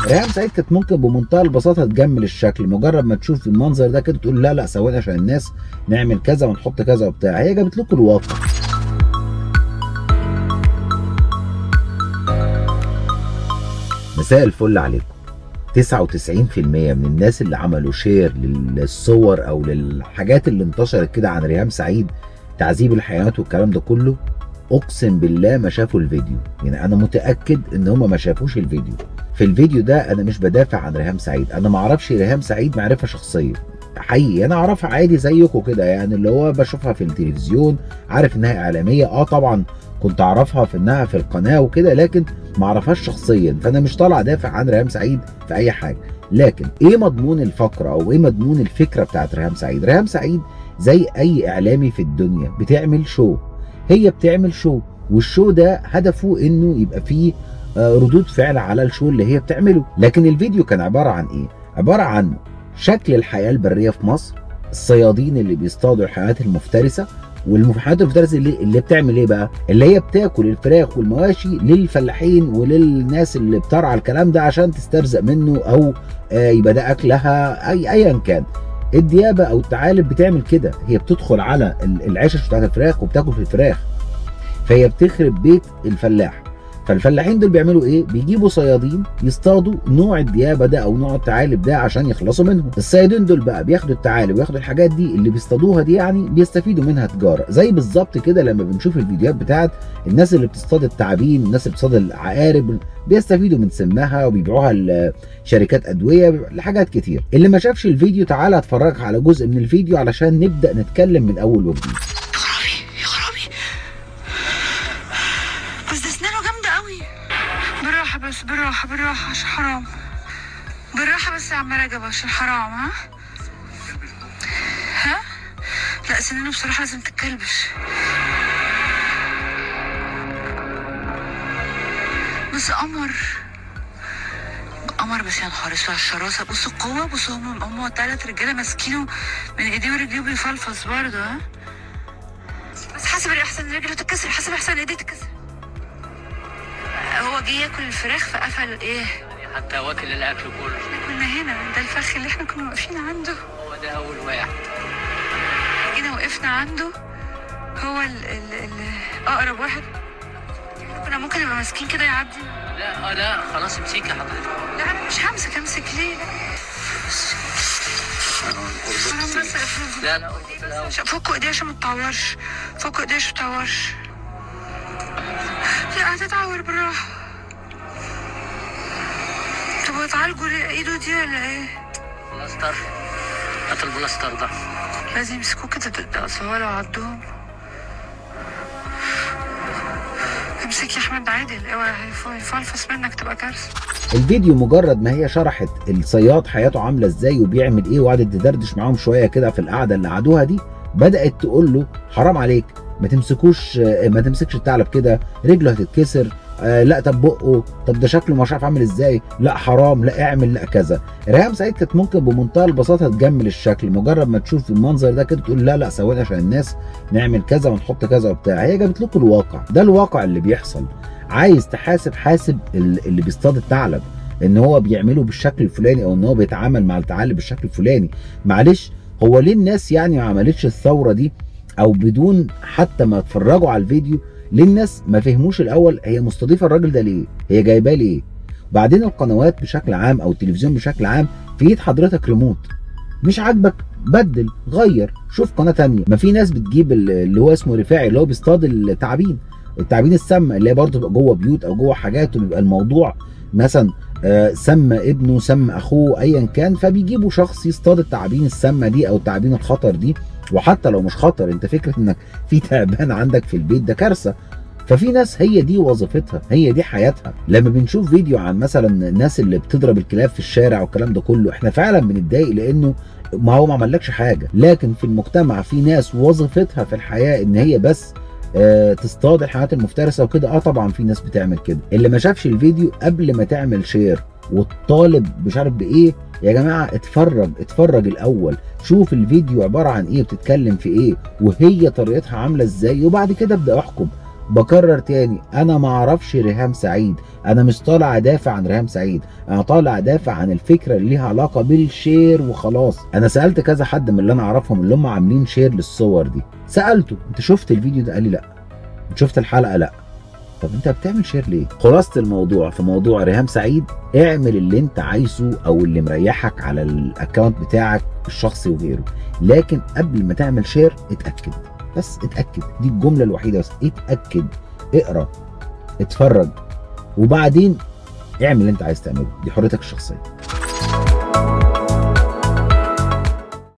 ريهام سعيد كانت ممكن بمنتهى البساطه تجمل الشكل مجرد ما تشوف المنظر ده كده تقول لا لا ثواني عشان الناس نعمل كذا ونحط كذا وبتاع هي جابت لكم الواقع مساء الفل عليكم 99% من الناس اللي عملوا شير للصور او للحاجات اللي انتشرت كده عن ريهام سعيد تعذيب الحيوانات والكلام ده كله اقسم بالله ما شافوا الفيديو يعني انا متاكد ان هم ما شافوش الفيديو في الفيديو ده انا مش بدافع عن ريهام سعيد انا ما اعرفش ريهام سعيد معرفه شخصيه حقيقي انا اعرفها عادي زيكم كده يعني اللي هو بشوفها في التلفزيون عارف انها اعلاميه اه طبعا كنت اعرفها في انها في القناه وكده لكن ما اعرفهاش شخصيا فانا مش طالع دافع عن ريهام سعيد في اي حاجه لكن ايه مضمون الفقره او ايه مضمون الفكره بتاعت ريهام سعيد ريهام سعيد زي اي اعلامي في الدنيا بتعمل شو هي بتعمل شو والشو ده هدفه انه يبقى فيه آه، ردود فعل على الشو اللي هي بتعمله لكن الفيديو كان عباره عن ايه عباره عن شكل الحياه البريه في مصر الصيادين اللي بيصطادوا الحيوانات المفترسه والحيوانات المفترسه اللي, اللي بتعمل ايه بقى اللي هي بتاكل الفراخ والمواشي للفلاحين وللناس اللي بترعى الكلام ده عشان تسترزق منه او آه، يبقى ده اكلها اي ايا كان الديابه او الثعالب بتعمل كده هي بتدخل على ال- العشش بتاعت الفراخ وبتاكل في الفراخ فهي بتخرب بيت الفلاح فالفلاحين دول بيعملوا ايه بيجيبوا صيادين يصطادوا نوع الديابه ده او نوع الثعالب ده عشان يخلصوا منهم الصيادين دول بقى بياخدوا الثعالب وياخدوا الحاجات دي اللي بيصطادوها دي يعني بيستفيدوا منها تجاره زي بالظبط كده لما بنشوف الفيديوهات بتاعت الناس اللي بتصطاد التعابين والناس اللي بتصطاد العقارب بيستفيدوا من سمها وبيبيعوها لشركات ادويه لحاجات كتير اللي ما شافش الفيديو تعالى اتفرج على جزء من الفيديو علشان نبدا نتكلم من اول وجديد يا خرابي يا خرابي بس ده اسنانه جامدة قوي بالراحة بس بالراحة بالراحة عشان حرام بالراحة بس يا عم رجب عشان حرام ها ها لا سنانه بصراحة لازم تتكلبش بس قمر قمر بس يا نهار اسود على الشراسة بصوا القوة بصوا هم هم تلات رجالة ماسكينه من ايديه ورجليه بيفلفص برضه ها بس حاسب احسن رجله تتكسر حاسب احسن ايديه تتكسر هو جه ياكل الفراخ فقفل ايه حتى واكل الاكل كله احنا كنا هنا ده الفخ اللي احنا كنا واقفين عنده هو ده اول واحد جينا وقفنا عنده هو ال ال ال اقرب واحد احنا كنا ممكن نبقى ماسكين كده يعدي لا اه لا خلاص امسكي حضرتك لا انا مش همسك امسك ليه لا حرام بس افرض لا لا قلت في الاول فكوا ايديه عشان ما تتعورش فكوا ايديه عشان ما تتعورش لا هتتعور بالراحة طب هتعالجوا ليه ايده دي ولا ايه؟ بلاستر هات البلاستر ده لازم يمسكوه كده ده اصل هو لو عضهم امسك يا احمد عادل اوعى هيف- هيفلفص منك تبقى كارثة الفيديو مجرد ما هي شرحت الصياد حياته عامله ازاي وبيعمل ايه وقعدت تدردش معاهم شويه كده في القعده اللي قعدوها دي بدات تقول له حرام عليك ما تمسكوش آه، ما تمسكش الثعلب كده رجله هتتكسر آه لا طب بقه طب ده شكله مش عارف عامل ازاي لا حرام لا اعمل لا كذا ريهام سعيد كانت ممكن بمنتهى البساطه تجمل الشكل مجرد ما تشوف المنظر ده كده تقول لا لا ثواني عشان الناس نعمل كذا ونحط كذا وبتاع هي جابت لكم الواقع ده الواقع اللي بيحصل عايز تحاسب حاسب ال- اللي بيصطاد الثعلب ان هو بيعمله بالشكل الفلاني او ان هو بيتعامل مع الثعالب بالشكل الفلاني معلش هو ليه الناس يعني ما عملتش الثوره دي او بدون حتى ما اتفرجوا على الفيديو ليه الناس ما فهموش الاول هي مستضيفه الراجل ده ليه هي جايباه ليه وبعدين القنوات بشكل عام او التلفزيون بشكل عام في ايد حضرتك ريموت مش عاجبك بدل غير شوف قناه تانية ما في ناس بتجيب ال- اللي هو اسمه رفاعي اللي هو بيصطاد التعابين التعابين السامه اللي هي برضه بتبقى جوه بيوت او جوه حاجات وبيبقى الموضوع مثلا آه، سم ابنه سم اخوه ايا كان فبيجيبوا شخص يصطاد التعابين السامه دي او التعابين الخطر دي وحتى لو مش خطر انت فكره انك في تعبان عندك في البيت ده كارثه ففي ناس هي دي وظيفتها هي دي حياتها لما بنشوف فيديو عن مثلا الناس اللي بتضرب الكلاب في الشارع والكلام ده كله احنا فعلا بنتضايق لانه ما هو ما عملكش حاجه لكن في المجتمع في ناس وظيفتها في الحياه ان هي بس آه، تصطاد الحيوانات المفترسه وكده اه طبعا في ناس بتعمل كده اللي ما شافش الفيديو قبل ما تعمل شير والطالب مش عارف بايه يا جماعه اتفرج اتفرج الاول شوف الفيديو عباره عن ايه بتتكلم في ايه وهي طريقتها عامله ازاي وبعد كده ابدا احكم بكرر تاني انا ما اعرفش ريهام سعيد انا مش طالع ادافع عن ريهام سعيد انا طالع ادافع عن الفكره اللي ليها علاقه بالشير وخلاص انا سالت كذا حد من اللي انا اعرفهم اللي هم عاملين شير للصور دي سالته انت شفت الفيديو ده قال لي لا انت شفت الحلقه لا طب انت بتعمل شير ليه خلاصه الموضوع في موضوع ريهام سعيد اعمل اللي انت عايزه او اللي مريحك على الاكونت بتاعك الشخصي وغيره لكن قبل ما تعمل شير اتاكد بس اتاكد دي الجمله الوحيده بس اتاكد اقرا اتفرج وبعدين اعمل اللي انت عايز تعمله دي حريتك الشخصيه